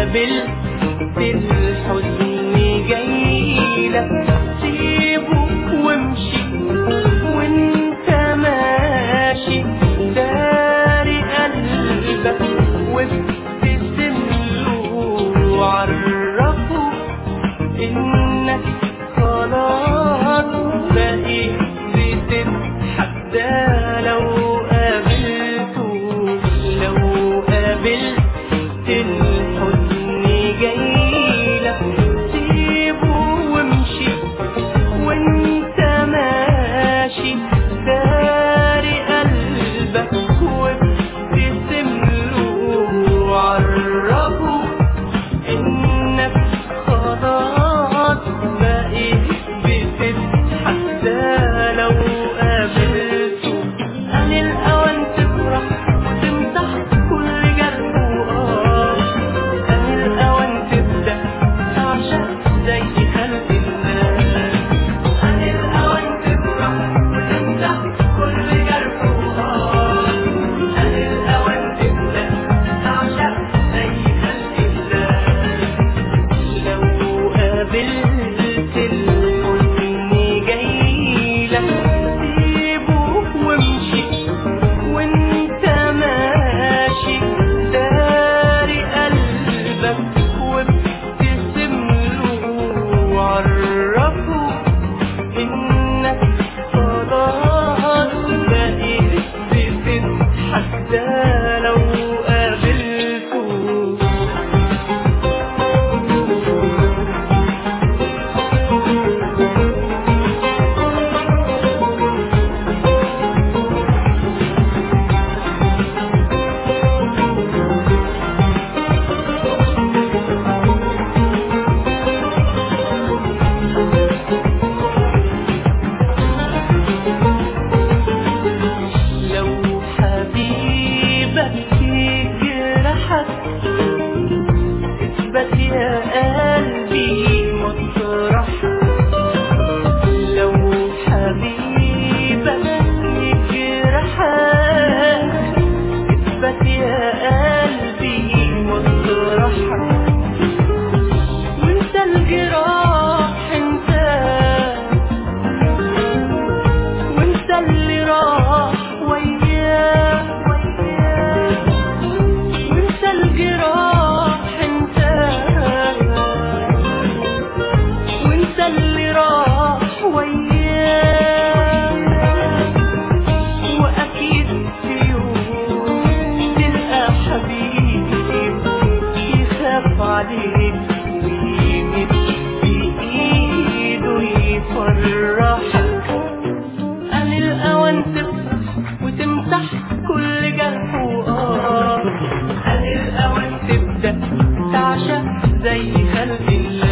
قابلت الحزن جايلك سيبه وامشي وانت ماشي داري قلبك وابتسم له وعرفه انك خلاص بقيت بتضحك ده لو قابلته لو قابلت الحزن جايلك سيبه وامشي وانت ماشي داري قلبك وابتسم له وعرفه انك خلاص بقيت بتضحك ده لو قابلته قال الاوان تفرح وتمسح كل جرح وآه قال الاوان تبدا تعشق زي خلق الله قال الاوان تفرح وتمسح كل جرح وآه قال الاوان تبدا تعشق زي خلق الله لو قابلت الحزن جايلك سيبه وامشي وانت ماشي داري قلبك وابتسم له وعرفه انك خلاص بقيت بتضحك ده لو قابلته لو حبيبك يجرحك اثبت يا قلبي مطرحك لو حبيبك يجرحك اثبت يا قلبي مطرحك وانت الجراح انت وانت اللي راح وياه وانت الجراح انت وانت اللي راح وياه واكيد في يوم تلقى حبيب يخاف عليك ويمد بايده يفرحك قال الأوان تفرح وتمسح كل جرح وآه قال الأوان تبدأ تعشق زي خلق الله